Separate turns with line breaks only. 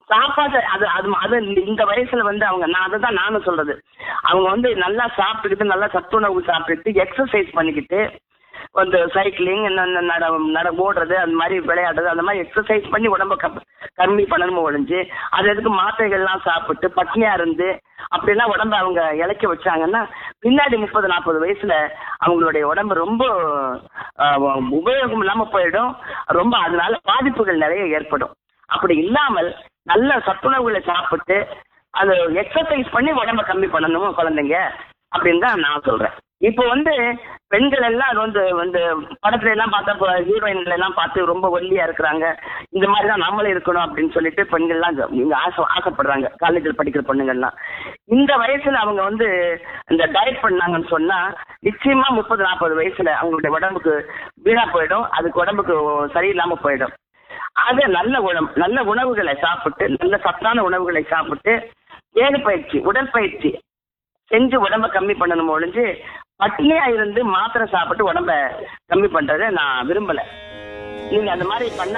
சாப்பாடு அது அது அது இந்த வயசுல வந்து அவங்க நான் அதை தான் நானும் சொல்றது அவங்க வந்து நல்லா சாப்பிட்டுக்கிட்டு நல்லா சத்துணவு சாப்பிட்டுட்டு எக்ஸசைஸ் பண்ணிக்கிட்டு வந்து சைக்கிளிங் நட நட ஓடுறது அந்த மாதிரி விளையாடுறது அந்த மாதிரி எக்ஸசைஸ் பண்ணி உடம்ப கப்- கம்மி பண்ணணும் ஒழிஞ்சு அது எதுக்கு மாத்திரைகள்லாம் சாப்பிட்டு பட்னியா இருந்து அப்படிலாம் உடம்ப அவங்க இழைக்க வச்சாங்கன்னா பின்னாடி முப்பது நாற்பது வயசுல அவங்களுடைய உடம்பு ரொம்ப ஆஹ், உபயோகம் இல்லாம போயிடும் ரொம்ப அதனால பாதிப்புகள் நிறைய ஏற்படும் அப்படி இல்லாமல் நல்ல சத்துணவுகளை சாப்பிட்டு அது எக்ஸசைஸ் பண்ணி உடம்ப கம்மி பண்ணணும் குழந்தைங்க அப்படின்னு தான் நான் சொல்றேன் இப்போ வந்து பெண்கள் எல்லாம் அது வந்து வந்து படத்துல எல்லாம் பார்த்தா ஹீரோயின்கள் எல்லாம் பார்த்து ரொம்ப ஒல்லியா இருக்கிறாங்க இந்த மாதிரி தான் நம்மளும் இருக்கணும் அப்படின்னு சொல்லிட்டு பெண்கள்லாம் இங்க- இங்க ஆசை ஆசைப்படுறாங்க காலேஜில் படிக்கிற பொண்ணுங்கள்லாம் இந்த வயசுல அவங்க வந்து இந்த டயட் பண்ணாங்கன்னு சொன்னா நிச்சயமா முப்பது நாற்பது வயசுல அவங்களுடைய உடம்புக்கு வீணா போயிடும் அதுக்கு உடம்புக்கு சரியில்லாம போயிடும் அது நல்ல உணவு நல்ல உணவுகளை சாப்பிட்டு நல்ல சத்தான உணவுகளை சாப்பிட்டு வேறு பயிற்சி உடற்பயிற்சி செஞ்சு உடம்ப கம்மி பண்ணணும் ஒழிஞ்சு பட்னியா இருந்து மாத்திரை சாப்பிட்டு உடம்ப கம்மி பண்றதை நான் விரும்பல நீங்க அந்த மாதிரி பண்ண